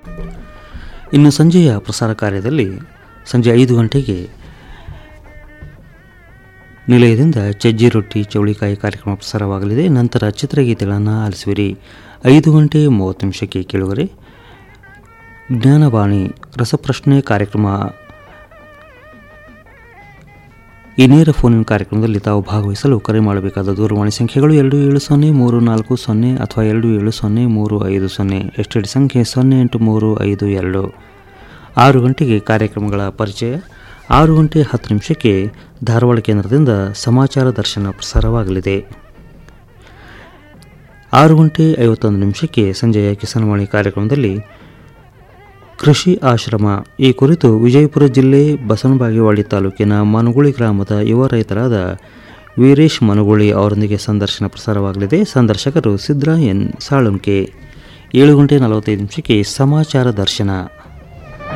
ಇನ್ನು ಸಂಜೆಯ ಪ್ರಸಾರ ಕಾರ್ಯದಲ್ಲಿ ಸಂಜೆ ಐದು ಗಂಟೆಗೆ ನಿಲಯದಿಂದ ಚಜ್ಜಿ ರೊಟ್ಟಿ ಚೌಳಿಕಾಯಿ ಕಾರ್ಯಕ್ರಮ ಪ್ರಸಾರವಾಗಲಿದೆ ನಂತರ ಚಿತ್ರಗೀತೆಗಳನ್ನು ಆಲಿಸುವಿರಿ ಐದು ಗಂಟೆ ಮೂವತ್ತು ನಿಮಿಷಕ್ಕೆ ಕೇಳುವರೆ ಜ್ಞಾನವಾಣಿ ರಸಪ್ರಶ್ನೆ ಕಾರ್ಯಕ್ರಮ ಈ ನೇರ ಫೋನಿನ ಕಾರ್ಯಕ್ರಮದಲ್ಲಿ ತಾವು ಭಾಗವಹಿಸಲು ಕರೆ ಮಾಡಬೇಕಾದ ದೂರವಾಣಿ ಸಂಖ್ಯೆಗಳು ಎರಡು ಏಳು ಸೊನ್ನೆ ಮೂರು ನಾಲ್ಕು ಸೊನ್ನೆ ಅಥವಾ ಎರಡು ಏಳು ಸೊನ್ನೆ ಮೂರು ಐದು ಸೊನ್ನೆ ಎಸ್ಟಡಿ ಸಂಖ್ಯೆ ಸೊನ್ನೆ ಎಂಟು ಮೂರು ಐದು ಎರಡು ಆರು ಗಂಟೆಗೆ ಕಾರ್ಯಕ್ರಮಗಳ ಪರಿಚಯ ಆರು ಗಂಟೆ ಹತ್ತು ನಿಮಿಷಕ್ಕೆ ಧಾರವಾಡ ಕೇಂದ್ರದಿಂದ ಸಮಾಚಾರ ದರ್ಶನ ಪ್ರಸಾರವಾಗಲಿದೆ ಆರು ಗಂಟೆ ಐವತ್ತೊಂದು ನಿಮಿಷಕ್ಕೆ ಸಂಜೆಯ ಕಿಸಾನ್ವಾಣಿ ಕಾರ್ಯಕ್ರಮದಲ್ಲಿ ಕೃಷಿ ಆಶ್ರಮ ಈ ಕುರಿತು ವಿಜಯಪುರ ಜಿಲ್ಲೆ ಬಸವನಬಾಗೇವಾಡಿ ತಾಲೂಕಿನ ಮನುಗುಳಿ ಗ್ರಾಮದ ಯುವ ರೈತರಾದ ವೀರೇಶ್ ಮನುಗುಳಿ ಅವರೊಂದಿಗೆ ಸಂದರ್ಶನ ಪ್ರಸಾರವಾಗಲಿದೆ ಸಂದರ್ಶಕರು ಸಿದ್ರಾ ಎನ್ ಸಾಳುಂಕೆ ಏಳು ಗಂಟೆ ನಲವತ್ತೈದು ನಿಮಿಷಕ್ಕೆ ಸಮಾಚಾರ ದರ್ಶನ